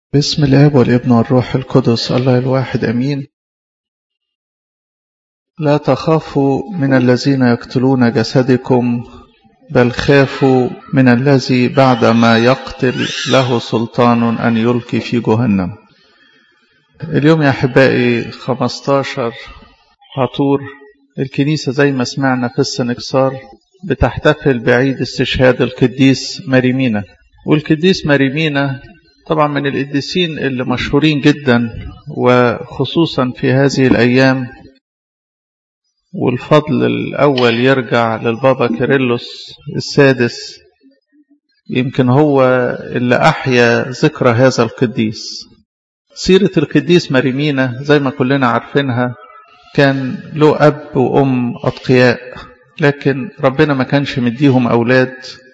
بسم الاب والابن والروح القدس الله الواحد امين لا تخافوا من الذين يقتلون جسدكم بل خافوا من الذي بعدما يقتل له سلطان ان يلقي في جهنم اليوم يا احبائي 15 عطور الكنيسه زي ما سمعنا في السنكسار بتحتفل بعيد استشهاد القديس ماريمينا والقديس ماريمينا طبعا من القديسين اللي مشهورين جدا وخصوصا في هذه الأيام والفضل الأول يرجع للبابا كيرلس السادس يمكن هو اللي أحيا ذكرى هذا القديس سيرة القديس مريمينا زي ما كلنا عارفينها كان له أب وأم أتقياء لكن ربنا ما كانش مديهم أولاد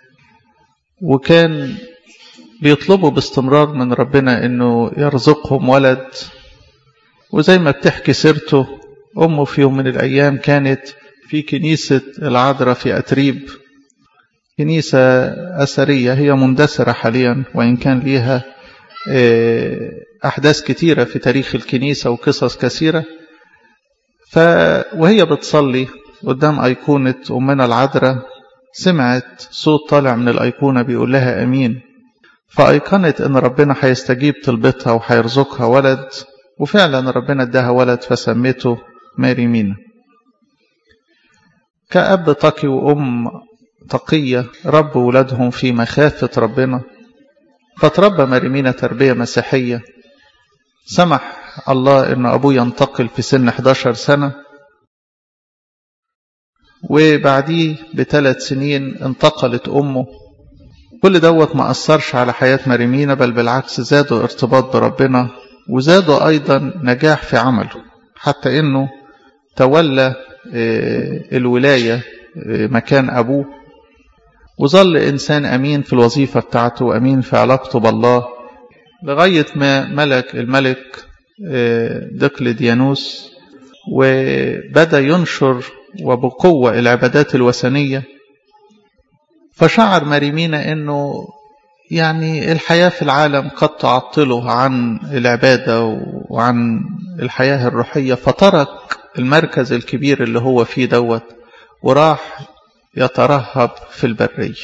وكان بيطلبوا باستمرار من ربنا انه يرزقهم ولد وزي ما بتحكي سيرته امه في يوم من الايام كانت في كنيسة العذراء في اتريب كنيسة اثرية هي مندثرة حاليا وان كان ليها احداث كتيرة في تاريخ الكنيسة وقصص كثيرة ف وهي بتصلي قدام ايقونة امنا العذراء سمعت صوت طالع من الايقونة بيقول لها امين فأيقنت إن ربنا هيستجيب طلبتها وهيرزقها ولد وفعلا ربنا اداها ولد فسميته ماري مينا كأب تقي وأم تقية رب ولادهم في مخافة ربنا فتربى ماري مينا تربية مسيحية سمح الله إن أبوه ينتقل في سن 11 سنة وبعديه بثلاث سنين انتقلت أمه كل دوت ما أثرش على حياة مريمينا بل بالعكس زادوا ارتباط بربنا وزادوا أيضا نجاح في عمله حتى إنه تولى الولاية مكان أبوه وظل إنسان أمين في الوظيفة بتاعته وأمين في علاقته بالله لغاية ما ملك الملك دقلديانوس وبدأ ينشر وبقوة العبادات الوثنية فشعر مريمينا انه يعني الحياة في العالم قد تعطله عن العبادة وعن الحياة الروحية فترك المركز الكبير اللي هو فيه دوت وراح يترهب في البرية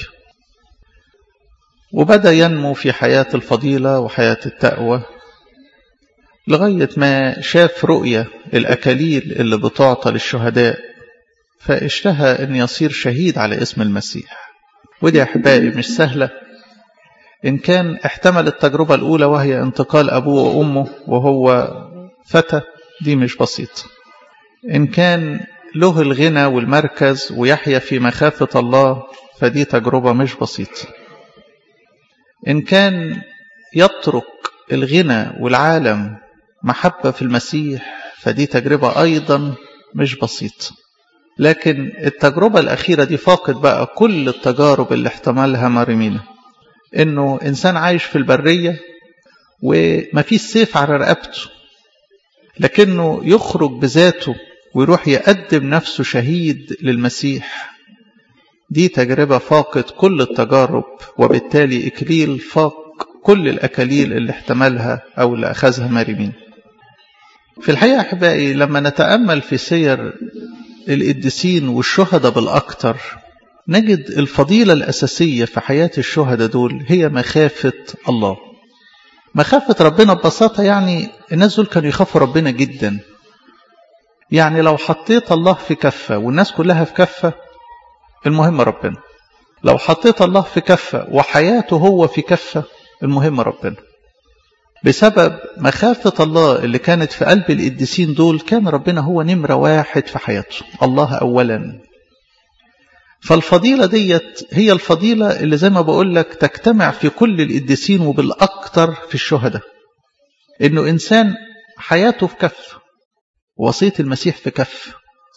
وبدأ ينمو في حياة الفضيلة وحياة التقوى لغاية ما شاف رؤية الأكاليل اللي بتعطى للشهداء فاشتهى أن يصير شهيد على اسم المسيح ودي أحبائي مش سهلة إن كان احتمل التجربة الأولى وهي انتقال أبوه وأمه وهو فتى دي مش بسيطة إن كان له الغنى والمركز ويحيا في مخافة الله فدي تجربة مش بسيطة إن كان يترك الغنى والعالم محبة في المسيح فدي تجربة أيضا مش بسيطة لكن التجربة الأخيرة دي فاقد بقى كل التجارب اللي احتملها ماريمينا إنه إنسان عايش في البرية ومفيش سيف على رقبته لكنه يخرج بذاته ويروح يقدم نفسه شهيد للمسيح دي تجربة فاقت كل التجارب وبالتالي إكليل فاق كل الأكاليل اللي احتملها أو اللي أخذها ماريمين في الحقيقة أحبائي لما نتأمل في سير القديسين والشهداء بالأكثر نجد الفضيلة الأساسية في حياة الشهداء دول هي مخافة الله مخافة ربنا ببساطة يعني الناس دول كانوا يخافوا ربنا جدا يعني لو حطيت الله في كفة والناس كلها في كفة المهم ربنا لو حطيت الله في كفة وحياته هو في كفة المهم ربنا بسبب مخافة الله اللي كانت في قلب القديسين دول كان ربنا هو نمرة واحد في حياته الله أولا فالفضيلة ديت هي الفضيلة اللي زي ما بقول لك تجتمع في كل القديسين وبالأكثر في الشهداء إنه إنسان حياته في كف وصية المسيح في كف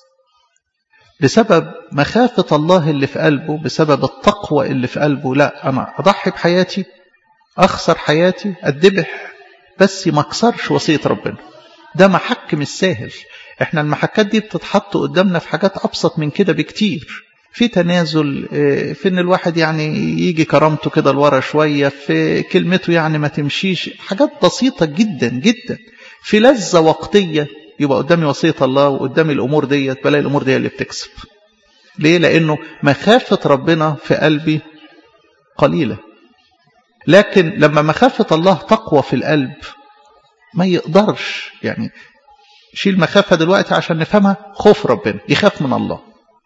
بسبب مخافة الله اللي في قلبه بسبب التقوى اللي في قلبه لا أنا أضحي بحياتي أخسر حياتي أدبح بس ما اكسرش وصية ربنا ده محك مش سهل احنا المحكات دي بتتحط قدامنا في حاجات أبسط من كده بكتير في تنازل في ان الواحد يعني يجي كرامته كده لورا شويه في كلمته يعني ما تمشيش حاجات بسيطه جدا جدا في لذه وقتيه يبقى قدامي وصيه الله وقدامي الامور ديت بلاقي الامور دي اللي بتكسب ليه لانه مخافه ربنا في قلبي قليله لكن لما مخافه الله تقوى في القلب ما يقدرش يعني شيل مخافه دلوقتي عشان نفهمها خوف ربنا يخاف من الله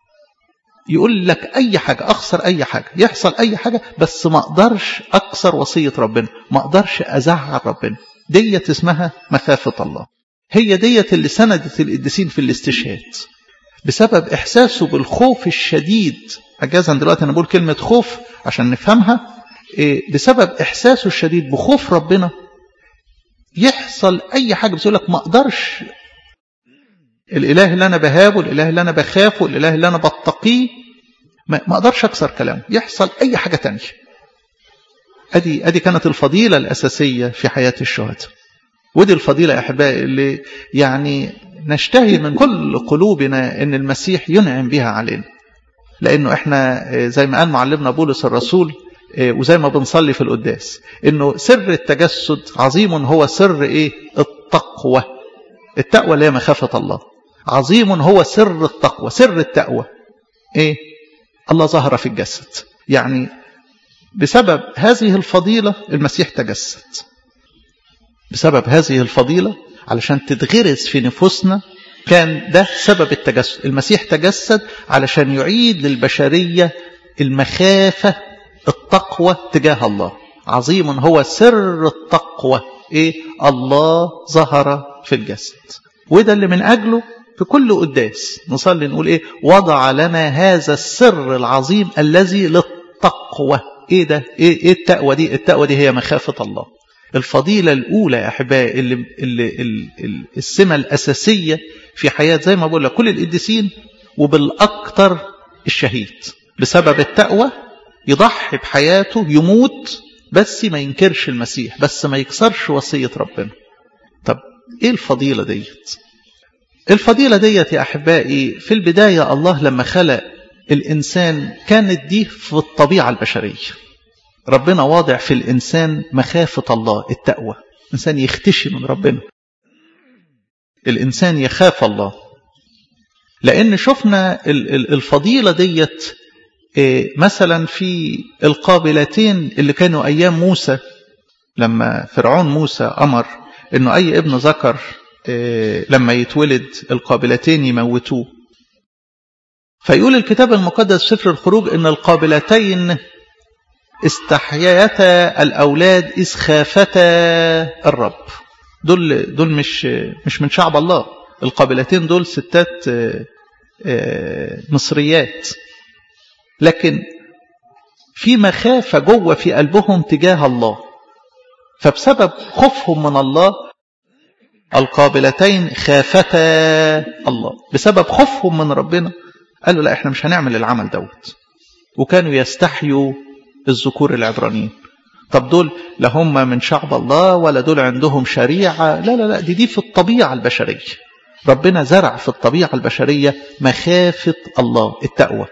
يقول لك اي حاجه اخسر اي حاجه يحصل اي حاجه بس ما اقدرش اكسر وصيه ربنا ما اقدرش ازعل ربنا ديت اسمها مخافه الله هي ديت اللي سندت القديسين في الاستشهاد بسبب احساسه بالخوف الشديد اجازا دلوقتي انا بقول كلمه خوف عشان نفهمها بسبب احساسه الشديد بخوف ربنا يحصل اي حاجه بس يقول لك ما اقدرش الاله اللي انا بهابه الاله اللي انا بخافه الاله اللي انا بتقيه ما اقدرش اكسر كلامه يحصل اي حاجه تانية ادي ادي كانت الفضيله الاساسيه في حياه الشهداء ودي الفضيله يا احبائي اللي يعني نشتهي من كل قلوبنا ان المسيح ينعم بها علينا لانه احنا زي ما قال معلمنا بولس الرسول وزي ما بنصلي في القداس انه سر التجسد عظيم هو سر ايه التقوى التقوى اللي هي مخافه الله عظيم هو سر التقوى سر التقوى ايه الله ظهر في الجسد يعني بسبب هذه الفضيله المسيح تجسد بسبب هذه الفضيله علشان تتغرس في نفوسنا كان ده سبب التجسد المسيح تجسد علشان يعيد للبشريه المخافه التقوى تجاه الله عظيم هو سر التقوى ايه الله ظهر في الجسد وده اللي من اجله في كل قداس نصلي نقول ايه وضع لنا هذا السر العظيم الذي للتقوى ايه ده ايه, إيه التقوى دي التقوى دي هي مخافه الله الفضيله الاولى يا احبائي اللي, اللي, اللي السمه الاساسيه في حياه زي ما بقول لك كل القديسين وبالاكثر الشهيد بسبب التقوى يضحي بحياته يموت بس ما ينكرش المسيح بس ما يكسرش وصيه ربنا طب ايه الفضيله ديت الفضيلة ديت يا أحبائي في البداية الله لما خلق الإنسان كانت دي في الطبيعة البشرية ربنا واضع في الإنسان مخافة الله التقوى الإنسان يختشي من ربنا الإنسان يخاف الله لأن شفنا الفضيلة ديت مثلا في القابلتين اللي كانوا أيام موسى لما فرعون موسى أمر أنه أي ابن ذكر لما يتولد القابلتين يموتوه فيقول الكتاب المقدس سفر الخروج ان القابلتين استحياتا الاولاد اذ خافتا الرب دول دول مش مش من شعب الله القابلتين دول ستات مصريات لكن في مخافه جوه في قلبهم تجاه الله فبسبب خوفهم من الله القابلتين خافتا الله بسبب خوفهم من ربنا قالوا لا احنا مش هنعمل العمل دوت وكانوا يستحيوا الذكور العبرانيين طب دول لا هم من شعب الله ولا دول عندهم شريعة لا لا لا دي دي في الطبيعة البشرية ربنا زرع في الطبيعة البشرية مخافة الله التقوى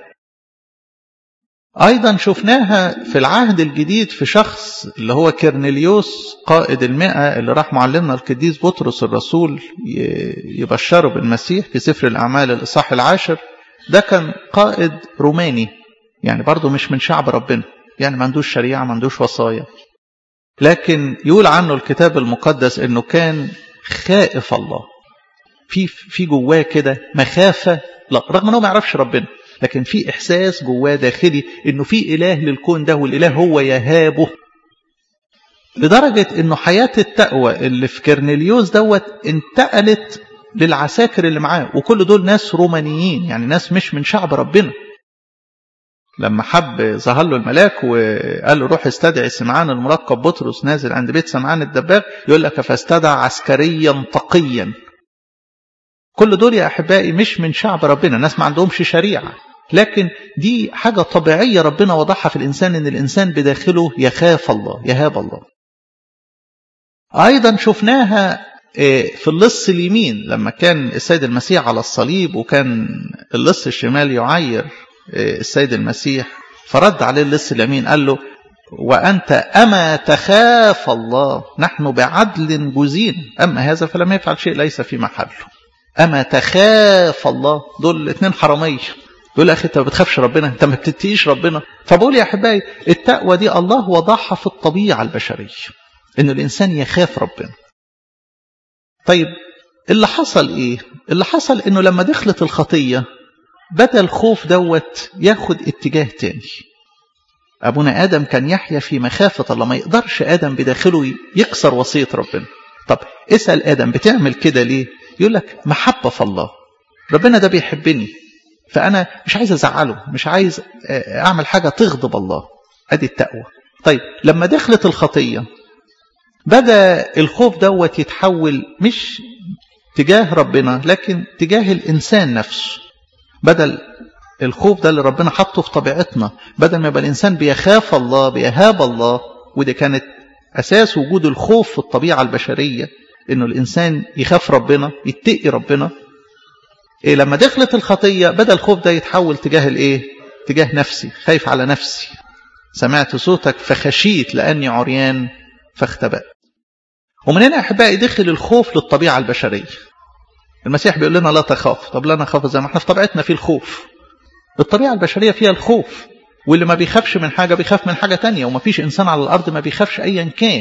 أيضا شفناها في العهد الجديد في شخص اللي هو كرنيليوس قائد المئة اللي راح معلمنا القديس بطرس الرسول يبشره بالمسيح في سفر الأعمال الإصحاح العاشر ده كان قائد روماني يعني برضه مش من شعب ربنا يعني ما عندوش شريعة ما عندوش وصايا لكن يقول عنه الكتاب المقدس انه كان خائف الله في في جواه كده مخافة لا رغم انه ما يعرفش ربنا لكن في إحساس جواه داخلي إنه في إله للكون ده والإله هو يهابه لدرجة إنه حياة التقوى اللي في كرنيليوس دوت انتقلت للعساكر اللي معاه وكل دول ناس رومانيين يعني ناس مش من شعب ربنا لما حب ظهر له الملاك وقال له روح استدعي سمعان الملقب بطرس نازل عند بيت سمعان الدباغ يقول لك فاستدعى عسكريا تقيا كل دول يا احبائي مش من شعب ربنا ناس ما عندهمش شريعه لكن دي حاجه طبيعيه ربنا وضعها في الانسان ان الانسان بداخله يخاف الله يهاب الله ايضا شفناها في اللص اليمين لما كان السيد المسيح على الصليب وكان اللص الشمال يعير السيد المسيح فرد عليه اللص اليمين قال له وأنت أما تخاف الله نحن بعدل جزين أما هذا فلم يفعل شيء ليس في محله أما تخاف الله دول الاثنين حرامية يقول أخي أنت ما بتخافش ربنا أنت ما بتتقيش ربنا فبقول يا أحبائي التقوى دي الله وضعها في الطبيعة البشرية إن الإنسان يخاف ربنا طيب اللي حصل إيه اللي حصل إنه لما دخلت الخطية بدأ الخوف دوت ياخد اتجاه تاني أبونا آدم كان يحيا في مخافة الله ما يقدرش آدم بداخله يكسر وصية ربنا طب اسأل آدم بتعمل كده ليه يقول لك محبة في الله ربنا ده بيحبني فأنا مش عايز أزعله مش عايز أعمل حاجة تغضب الله أدي التقوى طيب لما دخلت الخطية بدأ الخوف دوت يتحول مش تجاه ربنا لكن تجاه الإنسان نفسه بدل الخوف ده اللي ربنا حطه في طبيعتنا بدل ما يبقى الإنسان بيخاف الله بيهاب الله ودي كانت أساس وجود الخوف في الطبيعة البشرية إنه الإنسان يخاف ربنا يتقي ربنا إيه لما دخلت الخطية بدأ الخوف ده يتحول تجاه الإيه تجاه نفسي خايف على نفسي سمعت صوتك فخشيت لأني عريان فاختبأت ومن هنا أحبائي دخل الخوف للطبيعة البشرية المسيح بيقول لنا لا تخاف طب لا نخاف زي ما احنا في طبيعتنا في الخوف الطبيعة البشرية فيها الخوف واللي ما بيخافش من حاجة بيخاف من حاجة تانية وما فيش إنسان على الأرض ما بيخافش أيا كان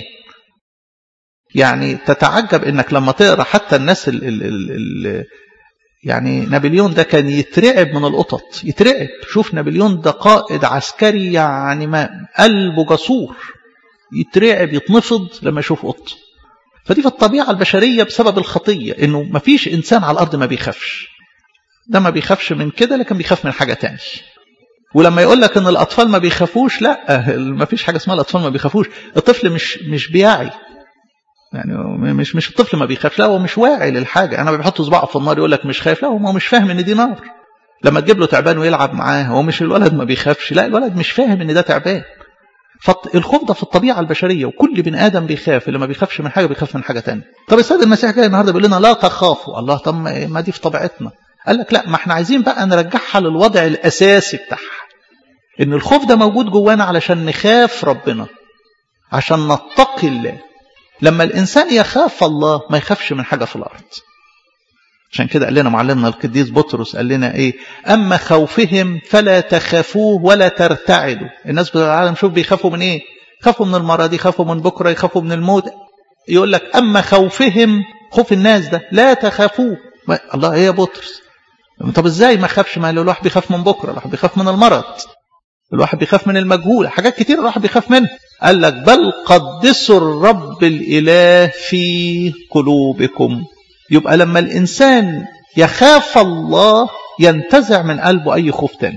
يعني تتعجب إنك لما تقرأ حتى الناس ال ال ال ال يعني نابليون ده كان يترعب من القطط يترعب شوف نابليون ده قائد عسكري يعني ما قلبه جسور يترعب يتنفض لما يشوف قط فدي في الطبيعة البشرية بسبب الخطية إنه ما فيش إنسان على الأرض ما بيخافش ده ما بيخافش من كده لكن بيخاف من حاجة تاني ولما يقول لك ان الاطفال ما بيخافوش لا ما فيش حاجه اسمها الاطفال ما بيخافوش الطفل مش مش بيعي يعني مش مش الطفل ما بيخافش لا هو مش واعي للحاجه انا بيحط صباعه في النار يقول لك مش خايف لا هو مش فاهم ان دي نار لما تجيب له تعبان ويلعب معاه هو مش الولد ما بيخافش لا الولد مش فاهم ان ده تعبان فالخوف ده في الطبيعه البشريه وكل بني ادم بيخاف اللي ما بيخافش من حاجه بيخاف من حاجه ثانيه طب السيد المسيح جاي النهارده بيقول لنا لا تخافوا الله طب ما دي في طبيعتنا قال لك لا ما احنا عايزين بقى نرجعها للوضع الاساسي بتاعها ان الخوف ده موجود جوانا علشان نخاف ربنا عشان نتقي الله لما الانسان يخاف الله ما يخافش من حاجه في الارض عشان كده قال لنا معلمنا القديس بطرس قال لنا ايه اما خوفهم فلا تخافوه ولا ترتعدوا الناس بتوع العالم شوف بيخافوا من ايه يخافوا من المرض يخافوا من بكره يخافوا من الموت يقول لك اما خوفهم خوف الناس ده لا تخافوه الله ايه يا بطرس طب ازاي ما خافش ما الواحد بيخاف من بكره الواحد بيخاف من المرض الواحد بيخاف من المجهول حاجات كتير الواحد بيخاف منها قال لك بل قدسوا الرب الاله في قلوبكم يبقى لما الانسان يخاف الله ينتزع من قلبه اي خوف تاني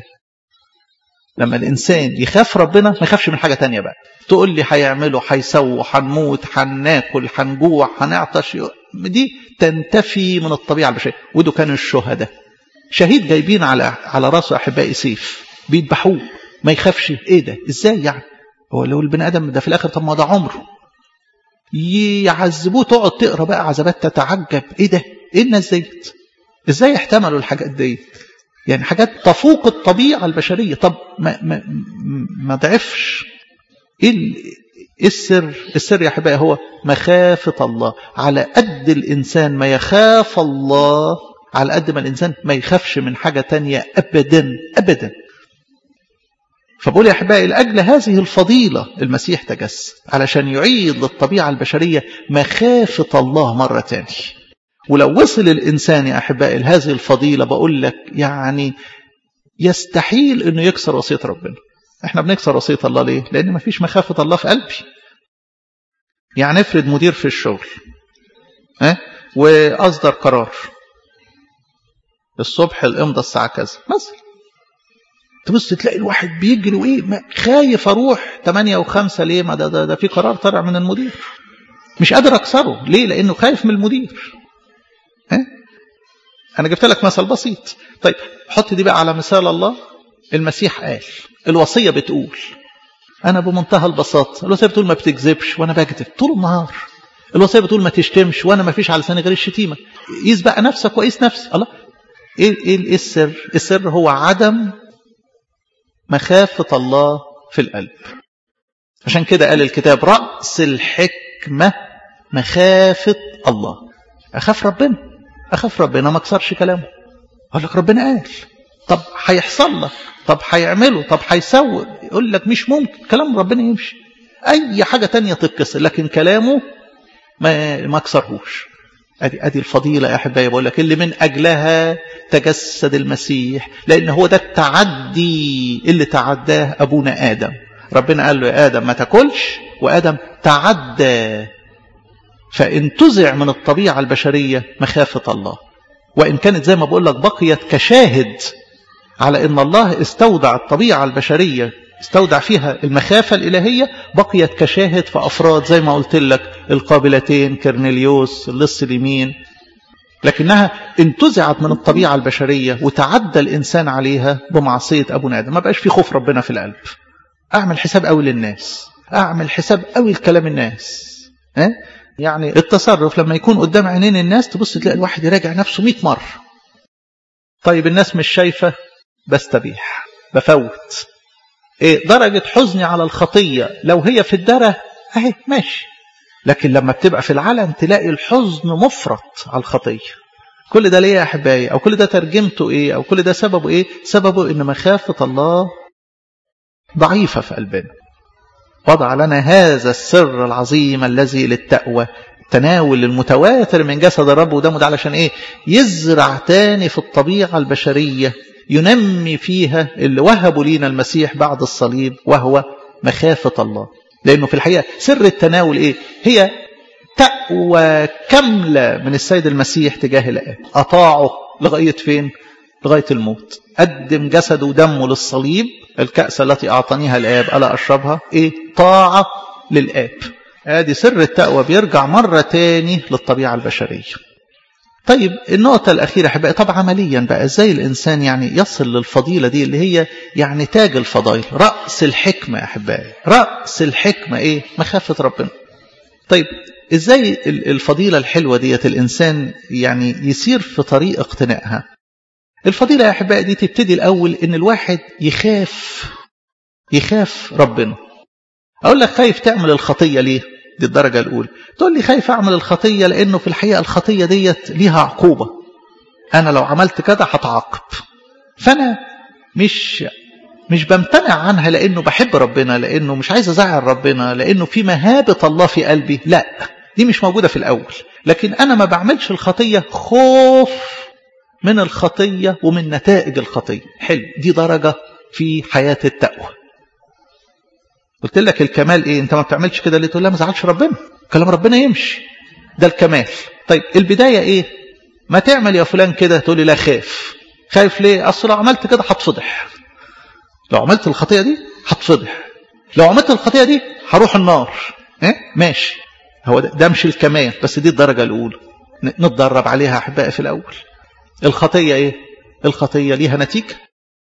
لما الانسان يخاف ربنا ما يخافش من حاجه تانية بقى تقول لي هيعملوا هيسووا هنموت هناكل هنجوع هنعطش دي تنتفي من الطبيعه البشريه ودول كانوا الشهداء شهيد جايبين على على راسه احبائي سيف بيذبحوه ما يخافش ايه ده ازاي يعني هو لو البني ادم ده في الاخر طب ما ده عمره يعذبوه تقعد تقرا بقى عذابات تتعجب ايه ده ايه الناس ديت ازاي احتملوا الحاجات ديت يعني حاجات تفوق الطبيعه البشريه طب ما ما ما ضعفش ايه السر السر يا احبائي هو مخافه الله على قد الانسان ما يخاف الله على قد ما الإنسان ما يخافش من حاجة تانية أبدا أبدا فبقول يا أحبائي لأجل هذه الفضيلة المسيح تجسد علشان يعيد للطبيعة البشرية مخافة الله مرة تانية ولو وصل الإنسان يا أحبائي لهذه الفضيلة بقول لك يعني يستحيل أنه يكسر وصية ربنا احنا بنكسر وصية الله ليه لأن ما فيش مخافة الله في قلبي يعني افرض مدير في الشغل ها وأصدر قرار الصبح الامضى الساعة كذا مثلا تبص تلاقي الواحد بيجري وايه خايف اروح 8 و5 ليه ما ده, ده, ده في قرار طلع من المدير مش قادر اكسره ليه لانه خايف من المدير ها انا جبت لك مثل بسيط طيب حط دي بقى على مثال الله المسيح قال الوصيه بتقول انا بمنتهى البساطه الوصيه بتقول ما بتكذبش وانا بكذب طول النهار الوصيه بتقول ما تشتمش وانا ما فيش على لساني غير الشتيمه قيس بقى نفسك وقيس نفسي الله ايه ايه السر السر هو عدم مخافة الله في القلب عشان كده قال الكتاب رأس الحكمة مخافة الله أخاف ربنا أخاف ربنا ما اكسرش كلامه أقول لك ربنا قال طب هيحصل لك طب هيعمله طب هيسوي يقول لك مش ممكن كلام ربنا يمشي أي حاجة تانية تتكسر لكن كلامه ما ما كسرهوش ادي ادي الفضيله يا احبائي بقول لك اللي من اجلها تجسد المسيح لان هو ده التعدي اللي تعداه ابونا ادم ربنا قال له يا ادم ما تاكلش وادم تعدى فانتزع من الطبيعه البشريه مخافه الله وان كانت زي ما بقول لك بقيت كشاهد على ان الله استودع الطبيعه البشريه استودع فيها المخافة الإلهية بقيت كشاهد في أفراد زي ما قلت لك القابلتين كرنيليوس اللص اليمين لكنها انتزعت من الطبيعة البشرية وتعدى الإنسان عليها بمعصية أبو آدم ما بقاش في خوف ربنا في القلب أعمل حساب قوي للناس أعمل حساب قوي لكلام الناس ها؟ يعني التصرف لما يكون قدام عينين الناس تبص تلاقي الواحد يراجع نفسه 100 مرة طيب الناس مش شايفة بستبيح بفوت إيه درجة حزني على الخطية لو هي في الدرة اهي ماشي لكن لما بتبقى في العلن تلاقي الحزن مفرط على الخطية كل ده ليه يا أحبائي أو كل ده ترجمته إيه أو كل ده سببه إيه سببه إن مخافة الله ضعيفة في قلبنا وضع لنا هذا السر العظيم الذي للتقوى تناول المتواتر من جسد الرب ودمه ده علشان ايه يزرع تاني في الطبيعة البشرية ينمي فيها اللي وهبوا لينا المسيح بعد الصليب وهو مخافة الله لأنه في الحقيقة سر التناول إيه هي تقوى كاملة من السيد المسيح تجاه الآب أطاعه لغاية فين لغاية الموت قدم جسده ودمه للصليب الكأس التي أعطانيها الآب ألا أشربها إيه طاعة للآب ادي سر التقوى بيرجع مرة تاني للطبيعة البشرية طيب النقطة الأخيرة أحبائي طب عمليا بقى إزاي الإنسان يعني يصل للفضيلة دي اللي هي يعني تاج الفضائل رأس الحكمة يا أحبائي رأس الحكمة إيه مخافة ربنا طيب إزاي الفضيلة الحلوة ديت الإنسان يعني يسير في طريق اقتنائها الفضيلة يا أحبائي دي تبتدي الأول إن الواحد يخاف يخاف ربنا أقول لك خايف تعمل الخطية ليه دي الدرجة الأولى تقول لي خايف أعمل الخطية لأنه في الحقيقة الخطية ديت ليها عقوبة أنا لو عملت كده هتعاقب فأنا مش مش بمتنع عنها لأنه بحب ربنا لأنه مش عايز أزعل ربنا لأنه في مهابة الله في قلبي لا دي مش موجودة في الأول لكن أنا ما بعملش الخطية خوف من الخطية ومن نتائج الخطية حلو دي درجة في حياة التقوى قلت لك الكمال ايه انت ما بتعملش كده ليه تقول لا ما زعلش ربنا كلام ربنا يمشي ده الكمال طيب البدايه ايه ما تعمل يا فلان كده تقول لي لا خايف خايف ليه اصل لو عملت كده هتفضح لو عملت الخطيه دي هتفضح لو عملت الخطيه دي هروح النار ايه ماشي هو ده, ده مش الكمال بس دي الدرجه الاولى نتدرب عليها احبائي في الاول الخطيه ايه الخطيه ليها نتيجه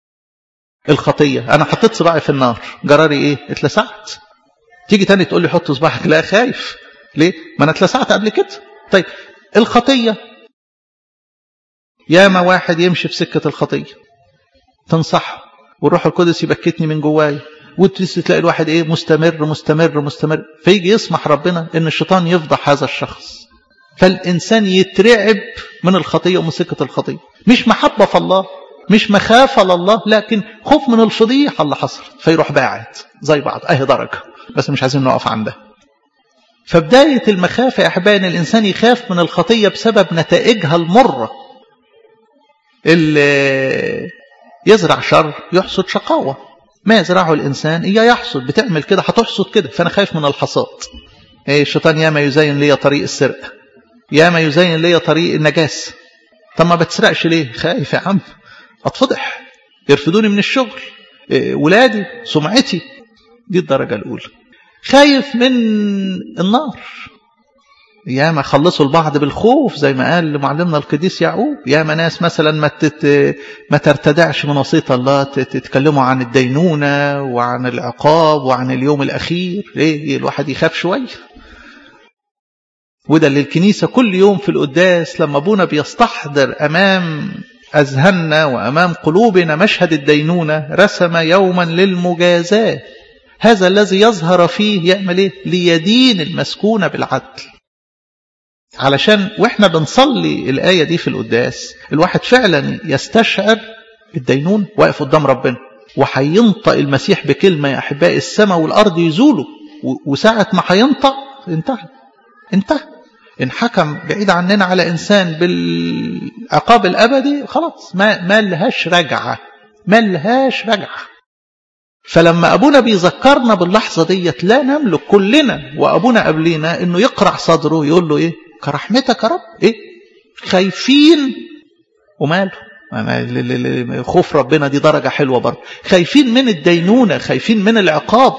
الخطية أنا حطيت صباعي في النار جراري إيه اتلسعت تيجي تاني تقول لي حط صباعك لا خايف ليه ما أنا اتلسعت قبل كده طيب الخطية ياما واحد يمشي في سكة الخطية تنصحه والروح القدس يبكتني من جواي وتلاقي الواحد ايه مستمر مستمر مستمر فيجي يسمح ربنا ان الشيطان يفضح هذا الشخص فالانسان يترعب من الخطيه ومن سكه الخطيه مش محبه في الله مش مخافة لله لكن خوف من الفضيحة اللي حصلت فيروح باعد زي بعض اهي درجة بس مش عايزين نقف عندها فبداية المخافة يا أحبائي أن الإنسان يخاف من الخطية بسبب نتائجها المرة اللي يزرع شر يحصد شقاوة ما يزرعه الإنسان إياه يحصد بتعمل كده هتحصد كده فأنا خايف من الحصاد إيه الشيطان ياما يزين لي طريق السرقة ياما يزين لي طريق النجاسة طب ما بتسرقش ليه خايف يا عم اتفضح يرفدوني من الشغل ولادي سمعتي دي الدرجة الأولى خايف من النار ياما خلصوا البعض بالخوف زي ما قال معلمنا القديس يعقوب ياما ناس مثلا ما تت... ما ترتدعش من وصية الله تتكلموا عن الدينونة وعن العقاب وعن اليوم الأخير ليه الواحد يخاف شوية وده اللي الكنيسة كل يوم في القداس لما أبونا بيستحضر أمام أذهلنا وأمام قلوبنا مشهد الدينونة رسم يوما للمجازاة هذا الذي يظهر فيه يعمل ايه ليدين المسكونة بالعدل علشان واحنا بنصلي الآية دي في القداس الواحد فعلا يستشعر الدينون واقف قدام ربنا وهينطق المسيح بكلمة يا أحبائي السماء والأرض يزولوا وساعة ما هينطق انتهى انتهى إن حكم بعيد عننا على إنسان بالعقاب الأبدي خلاص ما, ما لهاش رجعة ما لهاش رجعة فلما أبونا بيذكرنا باللحظة ديت لا نملك كلنا وأبونا قبلينا إنه يقرع صدره يقول له إيه كرحمتك يا رب إيه خايفين وماله خوف ربنا دي درجة حلوة برضه خايفين من الدينونة خايفين من العقاب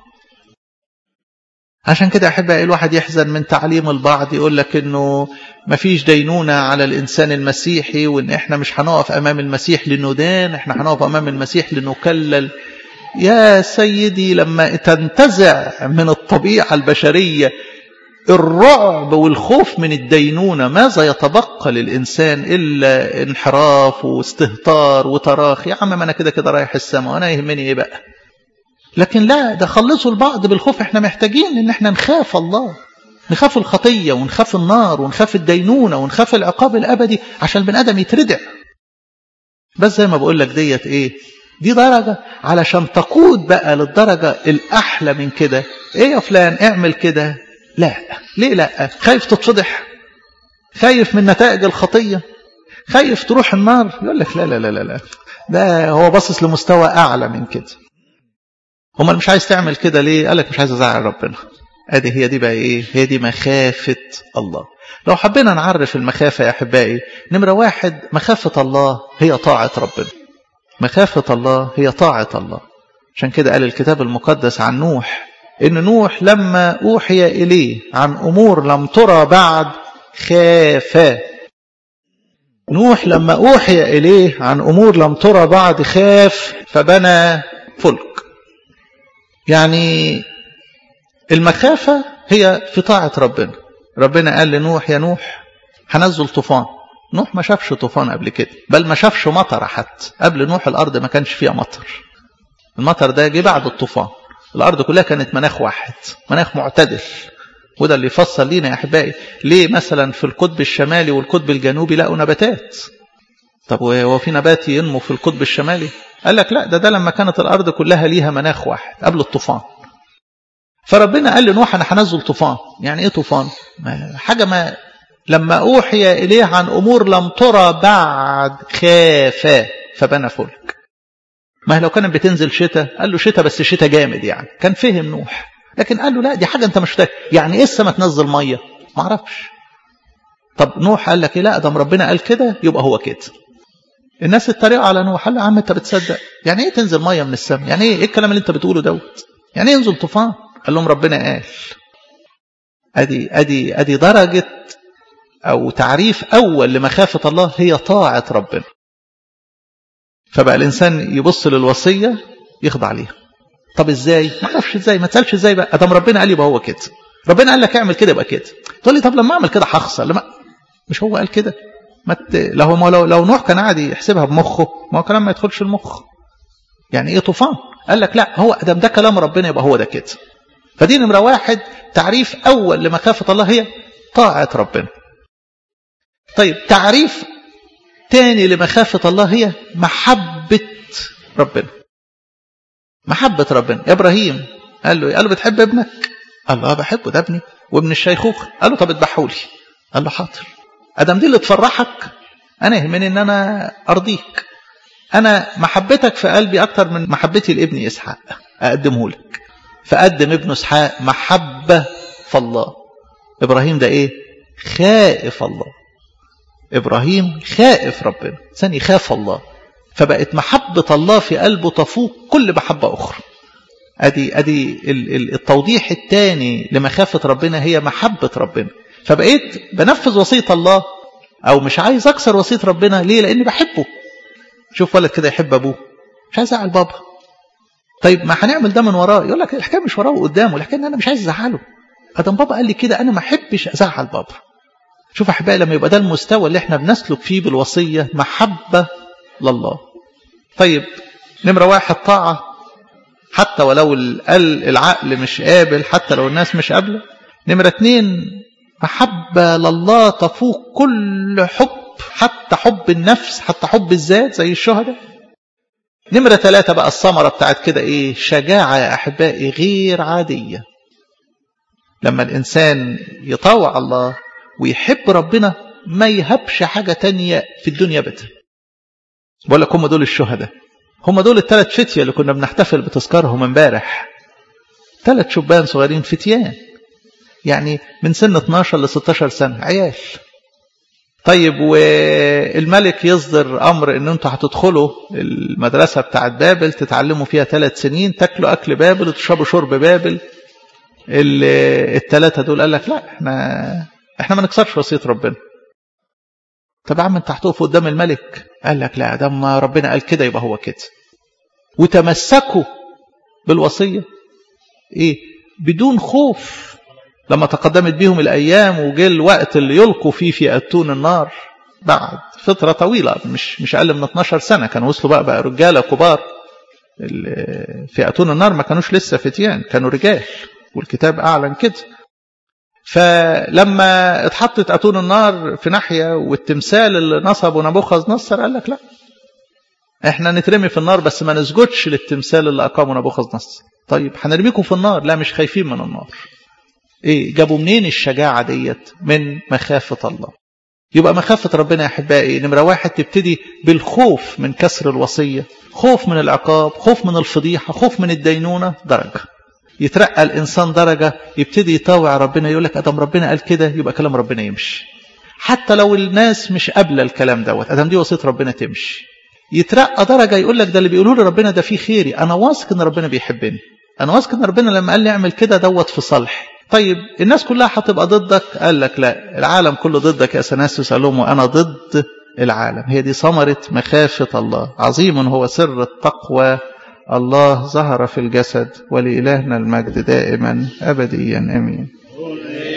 عشان كده أحب الواحد يحزن من تعليم البعض يقول لك إنه مفيش دينونة على الإنسان المسيحي وإن إحنا مش هنقف أمام المسيح لندان إحنا هنقف أمام المسيح لنكلل يا سيدي لما تنتزع من الطبيعة البشرية الرعب والخوف من الدينونة ماذا يتبقى للإنسان إلا انحراف واستهتار وتراخي يا عم ما أنا كده كده رايح السماء وأنا يهمني إيه بقى لكن لا ده خلصوا البعض بالخوف احنا محتاجين ان احنا نخاف الله نخاف الخطية ونخاف النار ونخاف الدينونة ونخاف العقاب الأبدي عشان البني آدم يتردع بس زي ما بقول لك ديت ايه دي درجة علشان تقود بقى للدرجة الأحلى من كده ايه يا فلان اعمل كده لا ليه لا خايف تتفضح خايف من نتائج الخطية خايف تروح النار يقول لك لا لا لا لا, لا. ده هو باصص لمستوى أعلى من كده امال مش عايز تعمل كده ليه قال لك مش عايز ازعل ربنا ادي هي دي بقى ايه هي دي مخافة الله لو حبينا نعرف المخافة يا احبائي نمرة واحد مخافة الله هي طاعة ربنا مخافة الله هي طاعة الله عشان كده قال الكتاب المقدس عن نوح ان نوح لما اوحي اليه عن امور لم ترى بعد خاف نوح لما اوحي اليه عن امور لم ترى بعد خاف فبنى فلك يعني المخافة هي في طاعة ربنا ربنا قال لنوح يا نوح هنزل طوفان نوح ما شافش طوفان قبل كده بل ما شافش مطر حتى قبل نوح الأرض ما كانش فيها مطر المطر ده جه بعد الطوفان الأرض كلها كانت مناخ واحد مناخ معتدل وده اللي يفسر لينا يا أحبائي ليه مثلا في القطب الشمالي والقطب الجنوبي لقوا نباتات طب هو في نبات ينمو في القطب الشمالي قال لك لا ده ده لما كانت الأرض كلها ليها مناخ واحد قبل الطوفان فربنا قال لنوح أنا هنزل طوفان يعني إيه طوفان ما حاجة ما لما أوحي إليه عن أمور لم ترى بعد خاف فبنى فلك ما لو كانت بتنزل شتاء قال له شتاء بس شتاء جامد يعني كان فهم نوح لكن قال له لا دي حاجة أنت مش فاهم يعني إيه السماء تنزل مية ما اعرفش طب نوح قال لك إيه لا دام ربنا قال كده يبقى هو كده الناس اتريقوا على نوح قال له يا عم انت بتصدق يعني ايه تنزل ميه من السماء يعني ايه ايه الكلام اللي انت بتقوله دوت يعني ايه ينزل طوفان قال لهم ربنا قال ادي ادي ادي درجه او تعريف اول لمخافه الله هي طاعه ربنا فبقى الانسان يبص للوصيه يخضع ليها طب ازاي ما اعرفش ازاي ما تسالش ازاي بقى ادام ربنا قال يبقى هو كده ربنا قال لك اعمل كده يبقى كده تقول لي طب لما اعمل كده هخسر لما مش هو قال كده ما ت... لو ما لو لو نوح كان قاعد يحسبها بمخه ما هو كلام ما يدخلش المخ يعني ايه طوفان قال لك لا هو ادم ده كلام ربنا يبقى هو ده كده فدي نمره واحد تعريف اول لمخافه الله هي طاعه ربنا طيب تعريف تاني لمخافه الله هي محبه ربنا محبه ربنا ابراهيم قال له قال له بتحب ابنك قال له اه بحبه ده ابني وابن الشيخوخه قال له طب اذبحه لي قال له حاضر ادم دي اللي تفرحك انا يهمني ان انا ارضيك انا محبتك في قلبي اكتر من محبتي لابني اسحاق اقدمه لك فقدم ابنه اسحاق محبه في الله ابراهيم ده ايه خائف الله ابراهيم خائف ربنا ثاني خاف الله فبقت محبه الله في قلبه تفوق كل محبه اخرى ادي ادي التوضيح الثاني لمخافه ربنا هي محبه ربنا فبقيت بنفذ وصية الله أو مش عايز أكسر وصية ربنا ليه لأني بحبه شوف ولد كده يحب أبوه مش عايز أزعل بابا طيب ما هنعمل ده من وراه يقول لك الحكاية مش وراه وقدامه الحكاية إن أنا مش عايز أزعله أدم بابا قال لي كده أنا ما أحبش أزعل بابا شوف أحبائي لما يبقى ده المستوى اللي احنا بنسلك فيه بالوصية محبة لله طيب نمرة واحد طاعة حتى ولو العقل مش قابل حتى لو الناس مش قابلة نمرة اتنين محبة لله تفوق كل حب حتى حب النفس حتى حب الذات زي الشهداء نمرة ثلاثة بقى الثمرة بتاعت كده ايه شجاعة يا أحبائي غير عادية لما الإنسان يطاوع الله ويحب ربنا ما يهبش حاجة تانية في الدنيا بتا بقول لك هم دول الشهداء هم دول الثلاث فتية اللي كنا بنحتفل بتذكارهم امبارح ثلاث شبان صغيرين فتيان يعني من سن 12 ل 16 سنة عيال طيب والملك يصدر أمر أن أنتوا هتدخلوا المدرسة بتاعت بابل تتعلموا فيها ثلاث سنين تاكلوا أكل بابل وتشربوا شرب بابل الثلاثة دول قال لك لا احنا احنا ما نكسرش وصية ربنا طب يا عم انت هتقف قدام الملك قال لك لا ده ما ربنا قال كده يبقى هو كده وتمسكوا بالوصية ايه بدون خوف لما تقدمت بهم الأيام وجه الوقت اللي يلقوا فيه في أتون النار بعد فترة طويلة مش مش أقل من 12 سنة كانوا وصلوا بقى بقى رجالة كبار في أتون النار ما كانوش لسه فتيان كانوا رجال والكتاب أعلن كده فلما اتحطت أتون النار في ناحية والتمثال اللي نصبه نبوخذ نصر قال لك لا احنا نترمي في النار بس ما نسجدش للتمثال اللي أقامه نبوخذ نصر طيب هنرميكم في النار لا مش خايفين من النار ايه جابوا منين الشجاعة ديت من مخافة الله يبقى مخافة ربنا يا أحبائي نمرة واحد تبتدي بالخوف من كسر الوصية خوف من العقاب خوف من الفضيحة خوف من الدينونة درجة يترقى الإنسان درجة يبتدي يطاوع ربنا يقول لك أدم ربنا قال كده يبقى كلام ربنا يمشي حتى لو الناس مش قابلة الكلام دوت أدم دي وصية ربنا تمشي يترقى درجة يقول لك ده اللي بيقولوا لي ربنا ده فيه خيري أنا واثق إن ربنا بيحبني أنا واثق إن ربنا لما قال لي اعمل كده دوت في صالحي طيب الناس كلها هتبقى ضدك قال لك لا العالم كله ضدك يا سناسوس قال لهم وأنا ضد العالم هي دي ثمرة مخافة الله عظيم هو سر التقوى الله ظهر في الجسد ولإلهنا المجد دائما أبديا أمين